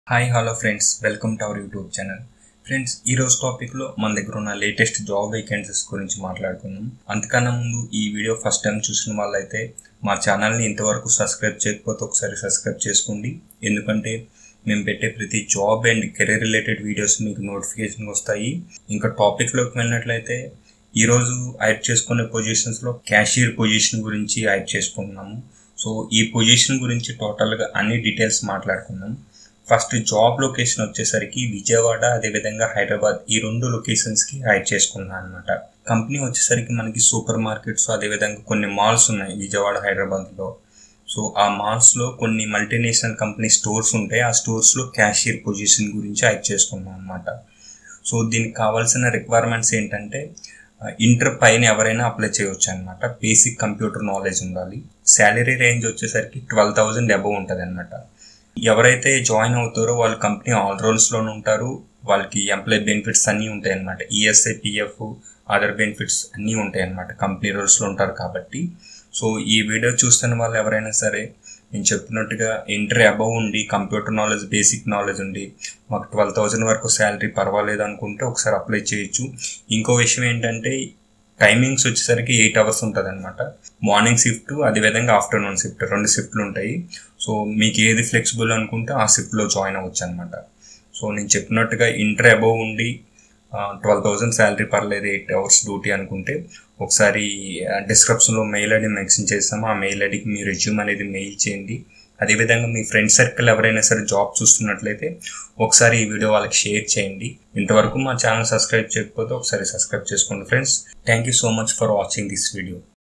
hi hello friends welcome to our YouTube channel friends ఈరోజు టాపిక్లో మన దగ్గర ఉన్న లేటెస్ట్ జాబ్ వేకెన్సీస్ గురించి మాట్లాడుకుందాం అంతకన్నా ముందు ఈ వీడియో ఫస్ట్ టైం చూసిన వాళ్ళైతే మా ఛానల్ని ఇంతవరకు సబ్స్క్రైబ్ చేయకపోతే ఒకసారి సబ్స్క్రైబ్ చేసుకోండి ఎందుకంటే మేము పెట్టే ప్రతి job and career related videos మీకు నోటిఫికేషన్ వస్తాయి ఇంకా టాపిక్లోకి వెళ్ళినట్లయితే ఈరోజు యాడ్ చేసుకునే పొజిషన్స్లో క్యాషియర్ పొజిషన్ గురించి యాడ్ చేసుకుంటున్నాము సో ఈ పొజిషన్ గురించి టోటల్గా అన్ని డీటెయిల్స్ మాట్లాడుకుందాం ఫస్ట్ జాబ్ లొకేషన్ వచ్చేసరికి విజయవాడ అదేవిధంగా హైదరాబాద్ ఈ రెండు లొకేషన్స్కి యాడ్ చేసుకున్నాను అనమాట కంపెనీ వచ్చేసరికి మనకి సూపర్ మార్కెట్స్ అదేవిధంగా కొన్ని మాల్స్ ఉన్నాయి విజయవాడ హైదరాబాద్లో సో ఆ మాల్స్లో కొన్ని మల్టీనేషనల్ కంపెనీ స్టోర్స్ ఉంటాయి ఆ స్టోర్స్లో క్యాషియర్ పొజిషన్ గురించి యాడ్ చేసుకున్నాం అనమాట సో దీనికి కావాల్సిన రిక్వైర్మెంట్స్ ఏంటంటే ఇంటర్ పైన ఎవరైనా అప్లై చేయవచ్చు అనమాట బేసిక్ కంప్యూటర్ నాలెడ్జ్ ఉండాలి శాలరీ రేంజ్ వచ్చేసరికి ట్వెల్వ్ థౌజండ్ అబవ్ ఉంటుంది అనమాట ఎవరైతే జాయిన్ అవుతారో వాళ్ళు కంపెనీ ఆల్ రోల్స్లోనే ఉంటారు వాళ్ళకి ఎంప్లాయ్ బెనిఫిట్స్ అన్నీ ఉంటాయి అనమాట ఈఎస్ఐ పిఎఫ్ అదర్ బెనిఫిట్స్ అన్నీ ఉంటాయి అనమాట కంపెనీ రోల్స్లో ఉంటారు కాబట్టి సో ఈ వీడియో చూస్తున్న వాళ్ళు ఎవరైనా సరే నేను చెప్పినట్టుగా ఇంటర్ అబవ్ ఉండి కంప్యూటర్ నాలెడ్జ్ బేసిక్ నాలెడ్జ్ ఉండి మాకు ట్వెల్వ్ థౌజండ్ వరకు శాలరీ పర్వాలేదు అనుకుంటే ఒకసారి అప్లై చేయొచ్చు ఇంకో విషయం ఏంటంటే టైమింగ్స్ వచ్చేసరికి ఎయిట్ అవర్స్ ఉంటుంది అనమాట మార్నింగ్ షిఫ్ట్ అదేవిధంగా ఆఫ్టర్నూన్ షిఫ్ట్ రెండు షిఫ్ట్లు ఉంటాయి సో మీకు ఏది ఫ్లెక్సిబుల్ అనుకుంటే ఆ షిఫ్ట్లో జాయిన్ అవ్వచ్చు అనమాట సో నేను చెప్పినట్టుగా ఇంటర్ అబవ్ ఉండి ట్వెల్వ్ థౌజండ్ శాలరీ పర్లేదు ఎయిట్ అవర్స్ డ్యూటీ అనుకుంటే ఒకసారి డిస్క్రిప్షన్లో మెయిల్ ఐడి మెన్షన్ చేస్తాము ఆ మెయిల్ ఐడికి మీ రెజ్యూమ్ అనేది మెయిల్ చేయండి అదేవిధంగా మీ ఫ్రెండ్ సర్కిల్ ఎవరైనా సరే జాబ్ చూస్తున్నట్లయితే ఒకసారి ఈ వీడియో వాళ్ళకి షేర్ చేయండి ఇంతవరకు మా ఛానల్ సబ్స్క్రైబ్ చేయకపోతే ఒకసారి సబ్స్క్రైబ్ చేసుకోండి friends thank you so much for watching this video